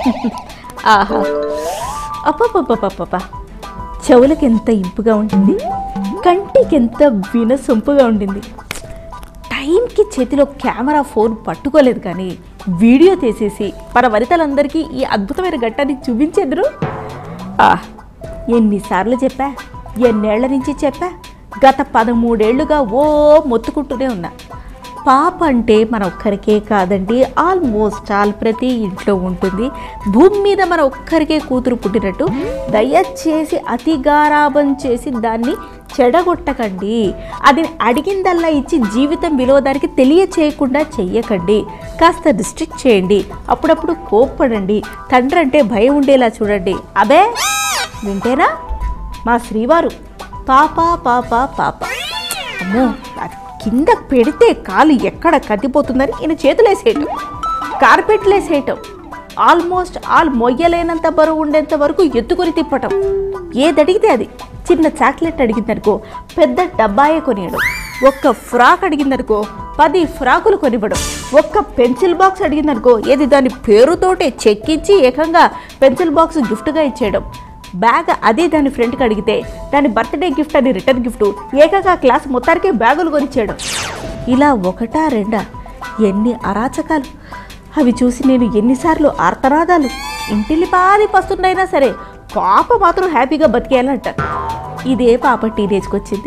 ఆహా అప్పపప్పపప్ప చెవులకు ఎంత ఇంపుగా ఉంటుంది కంటికి ఎంత వినసొంపుగా ఉండింది టైంకి చేతిలో కెమెరా ఫోన్ పట్టుకోలేదు కానీ వీడియో తీసేసి మన వనితలందరికీ ఈ అద్భుతమైన ఘట్టాన్ని చూపించేద్దరు ఆ, ఎన్నిసార్లు చెప్పా ఎన్నేళ్ల నుంచి చెప్పా గత పదమూడేళ్లుగా ఓ మొత్తుకుంటూనే ఉన్నా పాప అంటే మన ఒక్కరికే కాదండి ఆల్మోస్ట్ ఆల్ ప్రతి ఇంట్లో ఉంటుంది భూమి మీద మన ఒక్కరికే కూతురు పుట్టినట్టు దయచేసి అతి గారాబం చేసి దాన్ని చెడగొట్టకండి అది అడిగిందల్లా ఇచ్చి జీవితం విలువ దానికి తెలియచేయకుండా చెయ్యకండి కాస్త రిస్ట్రిక్ట్ చేయండి అప్పుడప్పుడు కోప్పడండి తండ్రి అంటే భయం ఉండేలా చూడండి అబే వింటేనా మా శ్రీవారు పాప పాప పాప అమ్మో అది కింద పెడితే కాలు ఎక్కడ కదిపోతుందని ఈయన చేతులేసేయటం కార్పెట్లేసేయటం ఆల్మోస్ట్ ఆల్ మొయ్యలేనంత బరువు ఉండేంత వరకు ఎత్తుకొని తిప్పటం ఏది అడిగితే అది చిన్న చాక్లెట్ అడిగిందనుకో పెద్ద డబ్బాయే కొనియడం ఒక్క ఫ్రాక్ అడిగిందనుకో పది ఫ్రాకులు కొనివ్వడం ఒక్క పెన్సిల్ బాక్స్ అడిగిందనుకో ఏది దాని పేరుతోటే చెక్కించి ఏకంగా పెన్సిల్ బాక్స్ గిఫ్ట్గా ఇచ్చేయడం బ్యాగ్ అదే దాని ఫ్రెండ్కి అడిగితే దాని బర్త్డే గిఫ్ట్ అని రిటర్న్ గిఫ్ట్ ఏకంగా క్లాస్ మొత్తానికే బ్యాగులు కొనిచ్చేయడం ఇలా ఒకటా రెండా ఎన్ని అరాచకాలు అవి చూసి నేను ఎన్నిసార్లు ఆర్తనాదాలు ఇంటిల్లి పాది పస్తుండైనా సరే పాప మాత్రం హ్యాపీగా బతికేయాలంట ఇదే పాప టీనేజ్కి వచ్చింది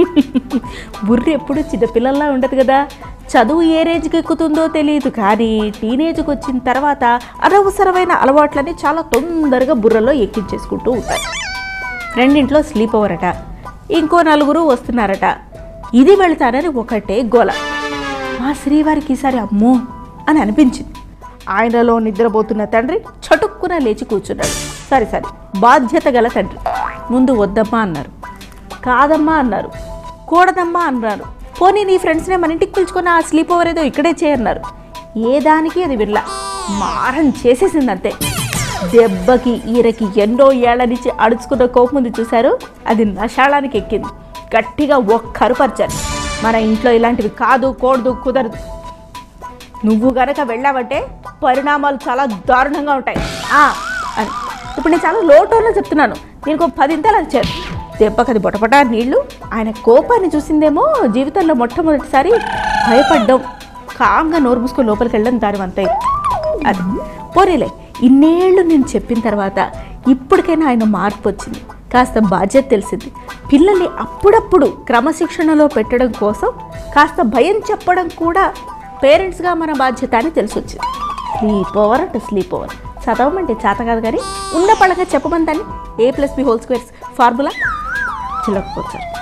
బుర్ర ఎప్పుడు చిన్నపిల్లల్లా ఉండదు కదా చదువు ఏ రేంజ్కి ఎక్కుతుందో తెలియదు కానీ టీనేజ్కి వచ్చిన తర్వాత అనవసరమైన అలవాట్లని చాలా తొందరగా బుర్రలో ఎక్కించేసుకుంటూ ఉంటారు రెండింట్లో స్లీప్ ఓవర్ అట ఇంకో నలుగురు వస్తున్నారట ఇది వెళ్తానని ఒకటే గోల మా శ్రీవారికి ఈసారి అమ్మో అని అనిపించింది ఆయనలో నిద్రపోతున్న తండ్రి చటుక్కున లేచి కూర్చున్నాడు సరే సరే బాధ్యత గల తండ్రి ముందు వద్దమ్మా అన్నారు కాదమ్మా అన్నారు కూడదమ్మా అన్నారు పోనీ నీ ఫ్రెండ్స్నే మన ఇంటికి పిలుచుకొని ఆ స్లీప్ ఓవర్ ఏదో ఇక్కడే చేయన్నారు ఏ దానికి అది విర్లా మారం చేసేసింది అంతే దెబ్బకి ఈరకి ఎన్నో ఏళ్ల నుంచి అడుచుకున్న కోపం ఉంది చూశారు అది నశాళానికి ఎక్కింది గట్టిగా ఒక్కరు పరిచారు మన ఇంట్లో ఇలాంటివి కాదు కూడదు కుదరదు నువ్వు గనక వెళ్ళావంటే పరిణామాలు చాలా దారుణంగా ఉంటాయి ఆ, అని ఇప్పుడు నేను చాలా లోటోలో చెప్తున్నాను దీనికి ఒక పదింతలు వచ్చారు దెబ్బకది బొటపట నీళ్లు ఆయన కోపాన్ని చూసిందేమో జీవితంలో మొట్టమొదటిసారి భయపడ్డం కామ్గా నోరు మూసుకొని లోపలికి వెళ్ళడం దాని వంతయి అది పోనీలే ఇన్నేళ్ళు నేను చెప్పిన తర్వాత ఇప్పటికైనా ఆయన మార్పు వచ్చింది కాస్త బాధ్యత తెలిసింది పిల్లల్ని అప్పుడప్పుడు క్రమశిక్షణలో పెట్టడం కోసం కాస్త భయం చెప్పడం కూడా పేరెంట్స్గా మన బాధ్యత అని తెలిసి వచ్చింది స్లీప్ ఓవర్ అంటే స్లీప్ ఓవర్ చదవమంటే చేత కాదు కానీ ఉన్న పళ్ళగా చెప్పమని దాన్ని A plus B whole squares formula చిల్లకపోతారు